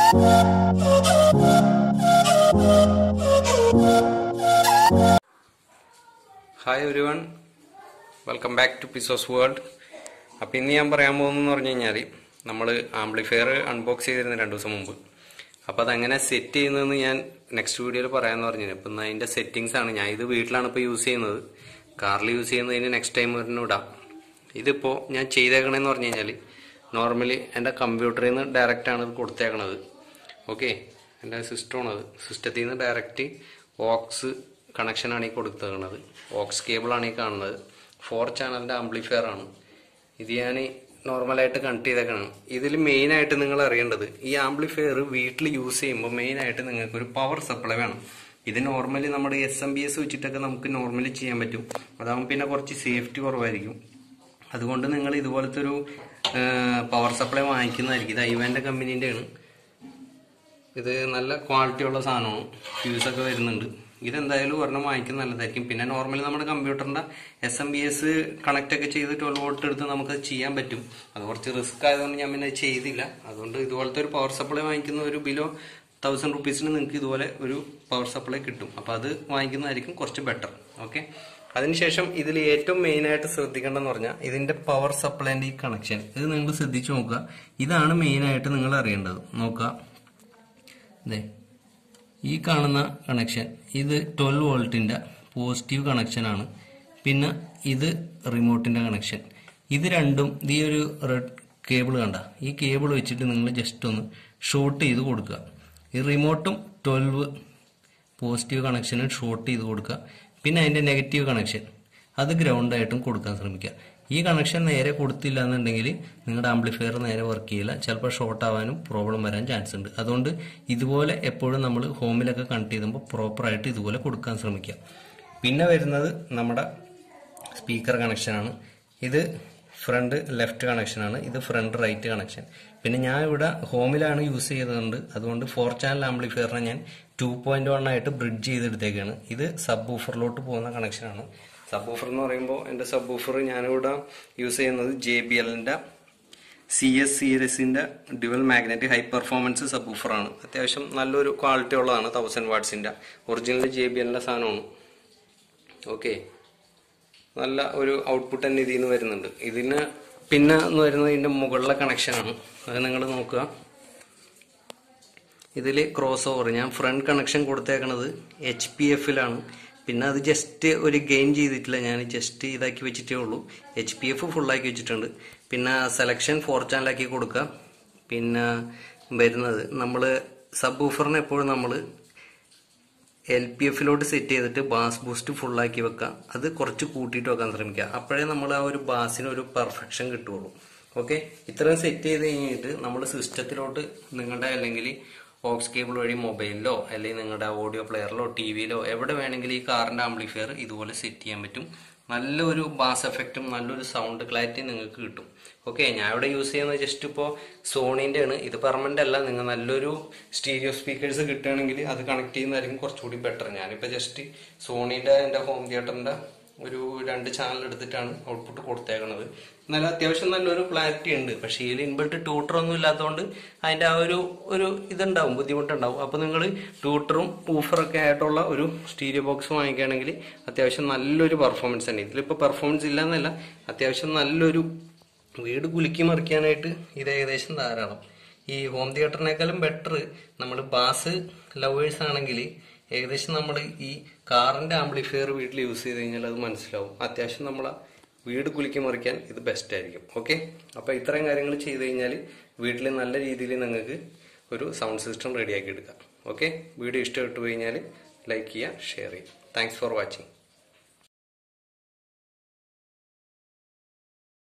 hi everyone welcome back to Pisos world അപ്പോൾ ഇന്ന് ഞാൻ പറയാൻ പോകുന്നതെന്ന് പറഞ്ഞു കഴിഞ്ഞാൽ നമ്മൾ ആംപ്ലിഫയർ അൺബോക്സ് ചെയ്തിരുന്നു രണ്ട് ദിവസം മുമ്പ് അപ്പോൾ അതെങ്ങനെ സെറ്റ് ചെയ്യുന്നതെന്ന് ഞാൻ നെക്സ്റ്റ് വീഡിയോയിൽ പറയാമെന്ന് പറഞ്ഞു അപ്പം ഇന്ന് അതിൻ്റെ സെറ്റിങ്സ് ആണ് ഞാൻ ഇത് വീട്ടിലാണ് ഇപ്പോൾ യൂസ് ചെയ്യുന്നത് കാറിൽ യൂസ് ചെയ്യുന്നതിന് നെക്സ്റ്റ് ടൈം ഒരെണ്ണം ഇടാം ഇതിപ്പോൾ ഞാൻ ചെയ്തേക്കണേന്ന് പറഞ്ഞു കഴിഞ്ഞാൽ നോർമലി എൻ്റെ കമ്പ്യൂട്ടറിൽ നിന്ന് ഡയറക്റ്റ് ആണ് ഇത് കൊടുത്തേക്കണത് ഓക്കെ എൻ്റെ സിസ്റ്റമാണത് സിസ്റ്റത്തിൽ നിന്ന് ഡയറക്റ്റ് ഓക്സ് കണക്ഷനാണ് ഈ കൊടുത്തേക്കണത് ഓക്സ് കേബിളാണ് ഈ കാണുന്നത് ഫോർ ചാനലിൻ്റെ ആംപ്ലിഫയർ ആണ് ഇത് ഞാൻ നോർമലായിട്ട് കണക്ട് ചെയ്തേക്കണം ഇതിൽ മെയിനായിട്ട് നിങ്ങൾ അറിയേണ്ടത് ഈ ആംപ്ലിഫയർ വീട്ടിൽ യൂസ് ചെയ്യുമ്പോൾ മെയിനായിട്ട് നിങ്ങൾക്ക് ഒരു പവർ സപ്ലൈ വേണം ഇത് നോർമലി നമ്മുടെ എസ് എം ബി എസ് വെച്ചിട്ടൊക്കെ നമുക്ക് നോർമലി ചെയ്യാൻ പറ്റും അതാകുമ്പോൾ പിന്നെ കുറച്ച് സേഫ്റ്റി കുറവായിരിക്കും അതുകൊണ്ട് നിങ്ങൾ ഇതുപോലത്തെ ഒരു പവർ സപ്ലൈ വാങ്ങിക്കുന്നതായിരിക്കും ഇത് ഐവാൻ്റെ കമ്പനീൻ്റെയാണ് ഇത് നല്ല ക്വാളിറ്റി ഉള്ള സാധനമാണ് ഫ്യൂസൊക്കെ വരുന്നുണ്ട് ഇതെന്തായാലും ഒരെണ്ണം വാങ്ങിക്കുന്നത് നല്ലതായിരിക്കും പിന്നെ നോർമലി നമ്മുടെ കമ്പ്യൂട്ടറിന്റെ S M B S connect ഒക്കെ ചെയ്ത് ട്വൽവ് വോൾട്ട് എടുത്ത് നമുക്ക് ചെയ്യാൻ പറ്റും അത് കുറച്ച് റിസ്ക് ആയതുകൊണ്ട് ഞാൻ പിന്നെ ചെയ്തില്ല അതുകൊണ്ട് ഇതുപോലത്തെ ഒരു പവർ സപ്ലൈ വാങ്ങിക്കുന്ന ഒരു ബിലോ തൗസൻഡ് റുപ്പീസിന് നിങ്ങൾക്ക് ഇതുപോലെ ഒരു പവർ സപ്ലൈ കിട്ടും അപ്പോൾ അത് വാങ്ങിക്കുന്നതായിരിക്കും കുറച്ച് ബെറ്റർ ഓക്കെ അതിനുശേഷം ഇതിൽ ഏറ്റവും മെയിൻ ആയിട്ട് ശ്രദ്ധിക്കേണ്ടതെന്ന് പറഞ്ഞാൽ ഇതിന്റെ പവർ സപ്ലൈന്റെ ഈ കണക്ഷൻ ഇത് നിങ്ങൾ ശ്രദ്ധിച്ചു നോക്കുക ഇതാണ് മെയിൻ ആയിട്ട് നിങ്ങൾ അറിയേണ്ടത് നോക്കുക ദേ ഈ കാണുന്ന കണക്ഷൻ ഇത് ട്വൽവ് വോൾട്ടിന്റെ പോസിറ്റീവ് കണക്ഷനാണ് പിന്നെ ഇത് റിമോട്ടിന്റെ കണക്ഷൻ ഇത് രണ്ടും ഈ ഒരു റെഡ് കേബിൾ കണ്ട ഈ കേബിൾ വെച്ചിട്ട് നിങ്ങൾ ജസ്റ്റ് ഒന്ന് ഷോർട്ട് ചെയ്ത് കൊടുക്കുക ഈ റിമോട്ടും ട്വൽവ് പോസിറ്റീവ് കണക്ഷനും ഷോർട്ട് ചെയ്ത് കൊടുക്കുക പിന്നെ അതിന്റെ നെഗറ്റീവ് കണക്ഷൻ അത് ഗ്രൗണ്ടായിട്ടും കൊടുക്കാൻ ശ്രമിക്കുക ഈ കണക്ഷൻ നേരെ കൊടുത്തില്ല എന്നുണ്ടെങ്കിൽ നിങ്ങളുടെ ആംപ്ലിഫയർ നേരെ വർക്ക് ചെയ്യില്ല ചിലപ്പോൾ ഷോർട്ട് ആവാനും പ്രോബ്ലം വരാൻ ചാൻസ് ഉണ്ട് അതുകൊണ്ട് ഇതുപോലെ എപ്പോഴും നമ്മൾ ഹോമിലൊക്കെ കണക്ട് ചെയ്യുമ്പോൾ പ്രോപ്പറായിട്ട് ഇതുപോലെ കൊടുക്കാൻ ശ്രമിക്കുക പിന്നെ വരുന്നത് നമ്മുടെ സ്പീക്കർ കണക്ഷനാണ് ഇത് ഫ്രണ്ട് ലെഫ്റ്റ് കണക്ഷനാണ് ഇത് ഫ്രണ്ട് റൈറ്റ് കണക്ഷൻ പിന്നെ ഞാൻ ഇവിടെ ഹോമിലാണ് യൂസ് ചെയ്തതുകൊണ്ട് അതുകൊണ്ട് ഫോർ ചാനൽ ആംപ്ലിഫയറിനെ ഞാൻ ടു പോയിന്റ് വൺ ആയിട്ട് ബ്രിഡ്ജ് ചെയ്തെടുത്തേക്കാണ് ഇത് സബ് ഊഫറിലോട്ട് പോകുന്ന കണക്ഷനാണ് സബ് ഊഫർ എന്ന് പറയുമ്പോൾ എൻ്റെ സബ് ഊഫർ ഞാനിവിടെ യൂസ് ചെയ്യുന്നത് ജെ ബി എല്ലിൻ്റെ സി എസ് സീരീസിൻ്റെ ഡ്യുവൽ മാഗ്നറ്റ് ഹൈ പെർഫോമൻസ് സബ് ഊഫറാണ് അത്യാവശ്യം നല്ലൊരു ക്വാളിറ്റി ഉള്ളതാണ് തൗസൻഡ് വാട്ട്സിൻ്റെ ഒറിജിനൽ ജെ ബി എല്ലിൻ്റെ സാധനമാണ് ഓക്കെ നല്ല ഒരു ഔട്ട്പുട്ട് തന്നെ ഇതിൽ നിന്ന് വരുന്നുണ്ട് ഇതിന് പിന്നെ എന്ന് വരുന്നത് ഇതിന്റെ മുകളിലെ കണക്ഷനാണ് അത് നിങ്ങൾ നോക്കുക ഇതിൽ ക്രോസ് ഓവർ ഞാൻ ഫ്രണ്ട് കണക്ഷൻ കൊടുത്തേക്കണത് എച്ച് പി എഫിലാണ് പിന്നെ അത് ജസ്റ്റ് ഒരു ഗെയിൻ ചെയ്തിട്ടില്ല ഞാൻ ജസ്റ്റ് ഇതാക്കി വെച്ചിട്ടേ ഉള്ളൂ എച്ച് പി എഫ് ഫുള്ളാക്കി വെച്ചിട്ടുണ്ട് പിന്നെ സെലക്ഷൻ ഫോർ ചാനലാക്കി കൊടുക്കുക പിന്നെ വരുന്നത് നമ്മൾ സബ് ഊഫറിന് എപ്പോഴും നമ്മൾ എൽ പി എഫിലോട്ട് സെറ്റ് ചെയ്തിട്ട് ബാസ് ബൂസ്റ്റ് ഫുള്ളാക്കി വെക്കുക അത് കുറച്ച് കൂട്ടിയിട്ട് വെക്കാൻ ശ്രമിക്കുക അപ്പോഴേ നമ്മൾ ആ ഒരു ബാസിന് ഒരു പെർഫെക്ഷൻ കിട്ടുള്ളൂ ഓക്കെ ഇത്രയും സെറ്റ് ചെയ്ത് കഴിഞ്ഞിട്ട് നമ്മൾ സിസ്റ്റത്തിലോട്ട് നിങ്ങളുടെ അല്ലെങ്കിൽ ഓക്സ് കേബിൾ വഴി മൊബൈലിലോ അല്ലെങ്കിൽ നിങ്ങളുടെ ഓഡിയോ പ്ലെയറിലോ ടി വിയിലോ എവിടെ വേണമെങ്കിലും ഈ കാറിന്റെ ആംപ്ലിഫയർ ഇതുപോലെ സെറ്റ് ചെയ്യാൻ പറ്റും നല്ലൊരു ബാസ് എഫക്റ്റും നല്ലൊരു സൗണ്ട് ക്ലാരിറ്റി നിങ്ങൾക്ക് കിട്ടും ഓക്കെ ഞാൻ ഇവിടെ യൂസ് ചെയ്യുന്നത് ജസ്റ്റ് ഇപ്പോൾ സോണീൻ്റെ ആണ് ഇത് പെർമനന്റ് അല്ല നിങ്ങൾ നല്ലൊരു സ്റ്റീരിയോ സ്പീക്കേഴ്സ് കിട്ടുകയാണെങ്കിൽ അത് കണക്ട് ചെയ്യുന്നതായിരിക്കും കുറച്ചുകൂടി ബെറ്റർ ഞാനിപ്പോൾ ജസ്റ്റ് സോണീൻ്റെ എൻ്റെ ഹോം തിയേറ്ററിൻ്റെ ഒരു രണ്ട് ചാനൽ എടുത്തിട്ടാണ് ഔട്ട്പുട്ട് കൊടുത്തേക്കണത് എന്നാലും അത്യാവശ്യം നല്ലൊരു ക്ലാരിറ്റി ഉണ്ട് പക്ഷേ ഇതിൽ ഇൻബിൾട്ട് ട്യൂട്ടർ ഒന്നും ഇല്ലാത്തതുകൊണ്ട് അതിൻ്റെ ആ ഒരു ഒരു ഇതുണ്ടാവും ബുദ്ധിമുട്ടുണ്ടാവും അപ്പോൾ നിങ്ങൾ ട്യൂട്ടറും ഊഫറൊക്കെ ആയിട്ടുള്ള ഒരു സ്റ്റീരിയോ ബോക്സ് വാങ്ങിക്കുകയാണെങ്കിൽ അത്യാവശ്യം നല്ലൊരു പെർഫോമൻസ് തന്നെ ഇതിലിപ്പോൾ പെർഫോമൻസ് ഇല്ല എന്നല്ല അത്യാവശ്യം നല്ലൊരു വീട് കുലുക്കി മറിക്കാനായിട്ട് ഇത് ഏകദേശം ധാരാളം ഈ ഹോം തിയേറ്ററിനേക്കാളും ബെറ്റർ നമ്മൾ ബാസ് ലവേഴ്സ് ആണെങ്കിൽ ഏകദേശം നമ്മൾ ഈ കാറിന്റെ ആംപ്ലിഫയർ വീട്ടിൽ യൂസ് ചെയ്ത് കഴിഞ്ഞാൽ അത് മനസ്സിലാവും അത്യാവശ്യം നമ്മളെ വീട് കുലുക്കി മറിക്കാൻ ഇത് ബെസ്റ്റ് ആയിരിക്കും ഓക്കെ അപ്പോൾ ഇത്രയും കാര്യങ്ങൾ ചെയ്ത് കഴിഞ്ഞാൽ വീട്ടിൽ നല്ല രീതിയിൽ നിങ്ങൾക്ക് ഒരു സൗണ്ട് സിസ്റ്റം റെഡിയാക്കി എടുക്കാം ഓക്കെ വീഡിയോ ഇഷ്ടപ്പെട്ടു കഴിഞ്ഞാൽ ലൈക്ക് ചെയ്യുക ഷെയർ ചെയ്യുക താങ്ക്സ് ഫോർ വാച്ചിങ്